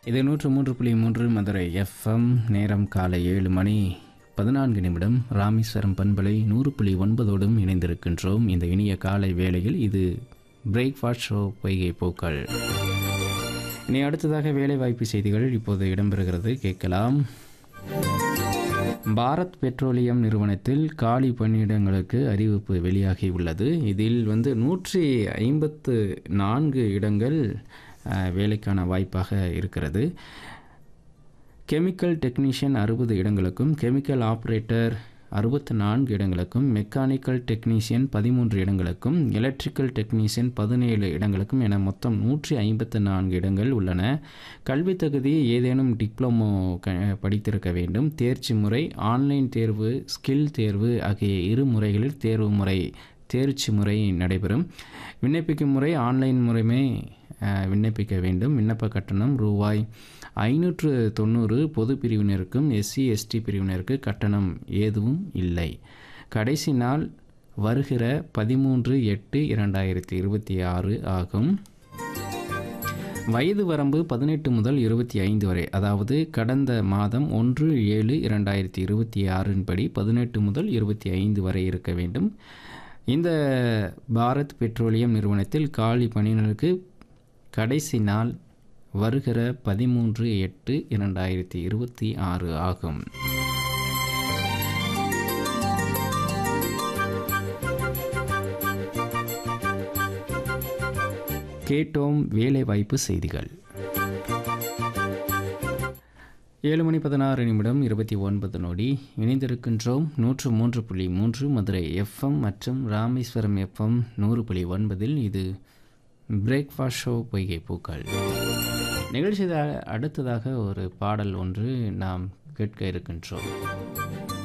இது நூற்று மூன்று புள்ளி மூன்று மதுரை எஃப்எம் நேரம் காலை ஏழு மணி பதினான்கு நிமிடம் ராமேஸ்வரம் பண்பலை நூறு புள்ளி ஒன்பதோடும் இணைந்திருக்கின்றோம் இந்த இனிய காலை வேளையில் இது பிரேக்ஃபாஸ்ட் ஷோ பொய்கை பூக்கள் இனி அடுத்ததாக வேலைவாய்ப்பு செய்திகள் இப்போது இடம்பெறுகிறது கேட்கலாம் பாரத் பெட்ரோலியம் நிறுவனத்தில் காலி பணியிடங்களுக்கு அறிவிப்பு வெளியாகி உள்ளது இதில் வந்து நூற்றி ஐம்பத்து நான்கு இடங்கள் அஹ், வேலைக்கான வாய்ப்பாக இருக்கிறது கெமிக்கல் டெக்னீஷியன் அறுபது இடங்களுக்கும் கெமிக்கல் ஆப்ரேட்டர் அறுபத்து நான்கு இடங்களுக்கும் மெக்கானிக்கல் டெக்னீஷியன் பதிமூன்று இடங்களுக்கும் எலக்ட்ரிக்கல் டெக்னீஷியன் பதினேழு இடங்களுக்கும் என மொத்தம் நூற்றி ஐம்பத்து நான்கு இடங்கள் உள்ளன கல்வி தகுதி ஏதேனும் டிப்ளமோ க படித்திருக்க வேண்டும் தேர்ச்சி முறை ஆன்லைன் தேர்வு ஸ்கில் தேர்வு ஆகிய இரு முறைகளில் தேர்வு முறை தேர்ச்சி முறை நடைபெறும் விண்ணப்பிக்கும் முறை ஆன்லைன் முறையுமே அஹ், விண்ணப்பிக்க வேண்டும் விண்ணப்ப கட்டணம் ரூபாய் ஐநூற்று தொண்ணூறு பொது பிரிவினருக்கும் எஸ்சி எஸ்டி பிரிவினருக்கு கட்டணம் ஏதும் இல்லை கடைசி நாள் வருகிற பதிமூன்று எட்டு இரண்டாயிரத்தி இருபத்தி ஆறு ஆகும் வயது வரம்பு பதினெட்டு முதல் இருபத்தி ஐந்து வரை அதாவது கடந்த மாதம் ஒன்று ஏழு இரண்டாயிரத்தி இருபத்தி ஆறின் படி பதினெட்டு முதல் இருபத்தி ஐந்து வரை இருக்க வேண்டும் இந்த பாரத் பெட்ரோலியம் நிறுவனத்தில் காலி பணியினருக்கு கடைசி நாள் வருகிற பதிமூன்று எட்டு இரண்டாயிரத்தி இருபத்தி ஆறு ஆகும் கேட்டோம் வேலைவாய்ப்பு செய்திகள் ஏழு மணி பதினாறு நிமிடம் இருபத்தி ஒன்பது நொடி இணைந்திருக்கின்றோம் நூற்று மூன்று புள்ளி மூன்று மதுரை எஃப்எம் மற்றும் ராமேஸ்வரம் எஃப்எம் நூறு புள்ளி ஒன்பதில் இது பிரேக்ஃபாஸ்ட் ஷோ பொய்கை பூக்கள் நிகழ்ச்சி அடுத்ததாக ஒரு பாடல் ஒன்று நாம் கேட்க இருக்கின்றோம்